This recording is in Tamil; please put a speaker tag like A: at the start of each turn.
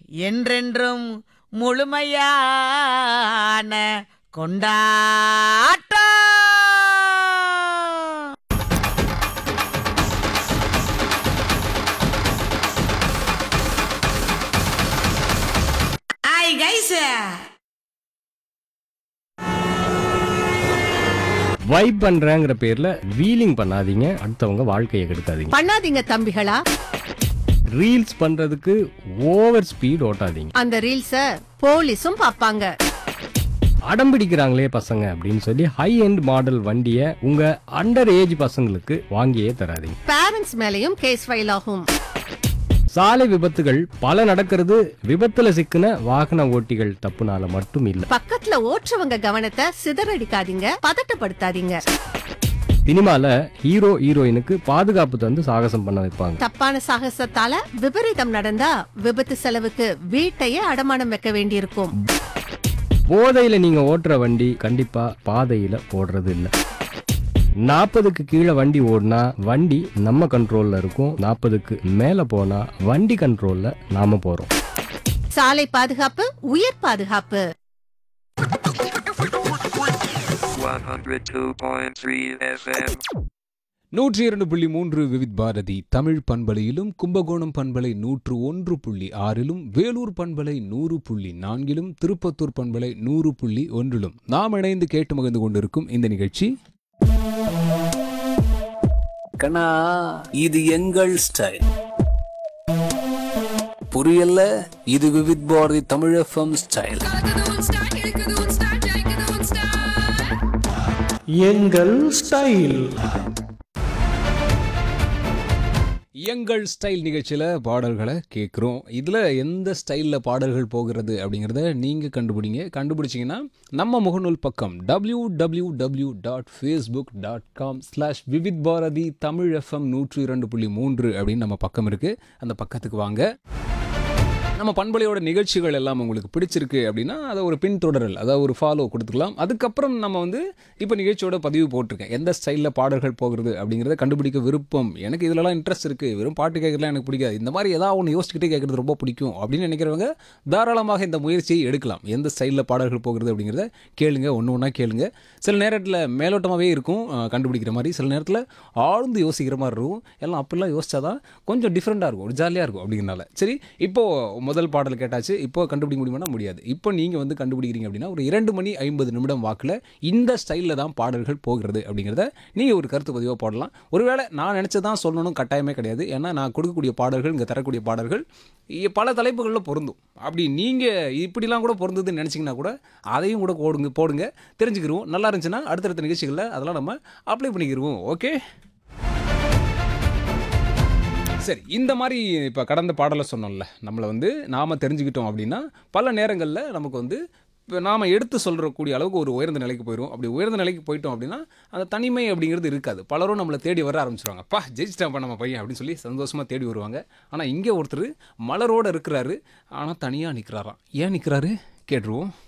A: என்றென்றும் முழுமையான கொண்டாட்டம் ஹாய் கைஸ்
B: வைப் பண்றேங்கிற பேர்ல வீலிங் பண்ணாதீங்க அடுத்தவங்க வாழ்க்கையை கெடுக்காதீங்க
C: பண்ணாதீங்க தம்பிகளா
B: ரீல்ஸ் பண்றதுக்கு ஓவர் ஸ்பீட் ஓட்டாதீங்க
C: அந்த ரீல்ஸ போலீஸும் பாப்பாங்க
B: அடம் பிடிக்கிறாங்களே பசங்க அப்படின்னு சொல்லி ஹை எண்ட் மாடல் வண்டியை உங்க அண்டர் ஏஜ் பசங்களுக்கு வாங்கியே தராதீங்க
C: பேரண்ட்ஸ் மேலயும் கேஸ் ஃபைல் ஆகும்
B: சாலை விபத்துகள் பல நடக்கிறது விபத்துல சிக்கின வாகன ஓட்டிகள் தப்புனால மட்டும் இல்ல
C: பக்கத்துல ஓட்டுறவங்க கவனத்தை சிதறடிக்காதீங்க பதட்டப்படுத்தாதீங்க
B: சினிமால ஹீரோ ஹீரோயினுக்கு பாதுகாப்பு தந்து சாகசம் பண்ண வைப்பாங்க
C: தப்பான சாகசத்தால விபரீதம் நடந்தா விபத்து செலவுக்கு வீட்டையே அடமானம் வைக்க வேண்டியிருக்கும்
B: போதையில நீங்க ஓட்டுற வண்டி கண்டிப்பா பாதையில போடுறது இல்ல நாற்பதுக்கு கீழே வண்டி ஓடினா வண்டி நம்ம கண்ட்ரோல்ல இருக்கும் நாற்பதுக்கு மேல போனா வண்டி கண்ட்ரோல்ல நாம போறோம்
C: சாலை பாதுகாப்பு உயிர் பாதுகாப்பு
D: 102.3 FM.
E: நூற்றி இரண்டு புள்ளி மூன்று விவித் பாரதி தமிழ் பண்பலையிலும் கும்பகோணம் பண்பலை நூற்று ஒன்று புள்ளி ஆறிலும் வேலூர் பண்பலை நூறு புள்ளி நான்கிலும் திருப்பத்தூர் பண்பலை நூறு புள்ளி ஒன்றிலும் நாம் இணைந்து கேட்டு மகிழ்ந்து கொண்டிருக்கும் இந்த நிகழ்ச்சி
F: கண்ணா இது எங்கள் ஸ்டைல் புரியல இது விவித் பாரதி தமிழ் எஃப்எம் ஸ்டைல்
G: எங்கள் ஸ்டைல்
E: எங்கள் ஸ்டைல் நிகழ்ச்சியில் பாடல்களை கேட்குறோம் இதில் எந்த ஸ்டைலில் பாடல்கள் போகிறது அப்படிங்கிறத நீங்கள் கண்டுபிடிங்க கண்டுபிடிச்சிங்கன்னா நம்ம முகநூல் பக்கம் W W W dot Facebook dot com slash Vividh Bharati Tamil FM நூற்று இரண்டு புள்ளி மூன்று அப்படின்னு நம்ம பக்கம் இருக்குது அந்த பக்கத்துக்கு வாங்க நம்ம பண்பலையோட நிகழ்ச்சிகள் எல்லாம் உங்களுக்கு பிடிச்சிருக்கு அப்படின்னா அதை ஒரு பின்தொடரல் அதாவது ஒரு ஃபாலோ கொடுத்துக்கலாம் அதுக்கப்புறம் நம்ம வந்து இப்போ நிகழ்ச்சியோட பதிவு போட்டிருக்கேன் எந்த ஸ்டைலில் பாடல்கள் போகிறது அப்படிங்கிறத கண்டுபிடிக்க விருப்பம் எனக்கு இதிலலாம் இன்ட்ரெஸ்ட் இருக்குது வெறும் பாட்டு கேட்கறதுலாம் எனக்கு பிடிக்காது இந்த மாதிரி ஏதாவது ஒன்று யோசிச்சுக்கிட்டே கேட்குறது ரொம்ப பிடிக்கும் அப்படின்னு நினைக்கிறவங்க தாராளமாக இந்த முயற்சியை எடுக்கலாம் எந்த ஸ்டைலில் பாடல்கள் போகிறது அப்படிங்கிறத கேளுங்க ஒன்று ஒன்றா கேளுங்க சில நேரத்தில் மேலோட்டமாகவே இருக்கும் அஹ், கண்டுபிடிக்கிற மாதிரி சில நேரத்தில் ஆழ்ந்து யோசிக்கிற மாதிரி இருக்கும் எல்லாம் அப்படிலாம் யோசிச்சாதான் கொஞ்சம் டிஃப்ரெண்ட்டாக இருக்கும் ஒரு ஜாலியாக இருக்கும் அப்படிங்கிறனால சரி இப்போது முதல் பாடல் கேட்டாச்சு இப்போ கண்டுபிடிக்க முடியுமானா முடியாது இப்போ நீங்கள் வந்து கண்டுபிடிக்கிறீங்க அப்படின்னா ஒரு இரண்டு மணி ஐம்பது நிமிடம் வாக்கில் இந்த ஸ்டைலில் தான் பாடல்கள் போகிறது அப்படிங்கிறத நீங்கள் ஒரு கருத்து பதிவாக போடலாம் ஒருவேளை நான் நினச்சதான் சொல்லணும் கட்டாயமே கிடையாது ஏன்னா நான் கொடுக்கக்கூடிய பாடல்கள் இங்கே தரக்கூடிய பாடல்கள் இ- பல தலைப்புகளில் பொருந்தும் அப்படி நீங்கள் இப்படிலாம் கூட பொருந்ததுன்னு நினச்சிங்கன்னா கூட அதையும் கூட போடுங்க போடுங்க தெரிஞ்சுக்கிருவோம் நல்லா இருந்துச்சுன்னா அடுத்தடுத்த நிகழ்ச்சிகளில் அதெல்லாம் நம்ம அப்ளை பண்ணிக்கிருவோம் ஓகே சரி இந்த மாதிரி இப்போ கடந்த பாடலை சொன்னோம்ல நம்மளை வந்து நாம் தெரிஞ்சுக்கிட்டோம் அப்படின்னா பல நேரங்களில் நமக்கு வந்து இப்போ நாம் எடுத்து சொல்கிறக்கூடிய அளவுக்கு ஒரு உயர்ந்த நிலைக்கு போயிடும் அப்படி உயர்ந்த நிலைக்கு போயிட்டோம் அப்படின்னா அந்த தனிமை அப்படிங்கிறது இருக்காது பலரும் நம்மளை தேடி வர ஆரம்பிச்சிருவாங்க பா ஜெயிச்சிட்டாப்பா நம்ம பையன் அப்படின்னு சொல்லி சந்தோஷமாக தேடி வருவாங்க ஆனால் இங்கே ஒருத்தர் மலரோடு இருக்கிறாரு ஆனால் தனியாக நிற்கிறாராம் ஏன் நிற்கிறாரு கேட்டுருவோம்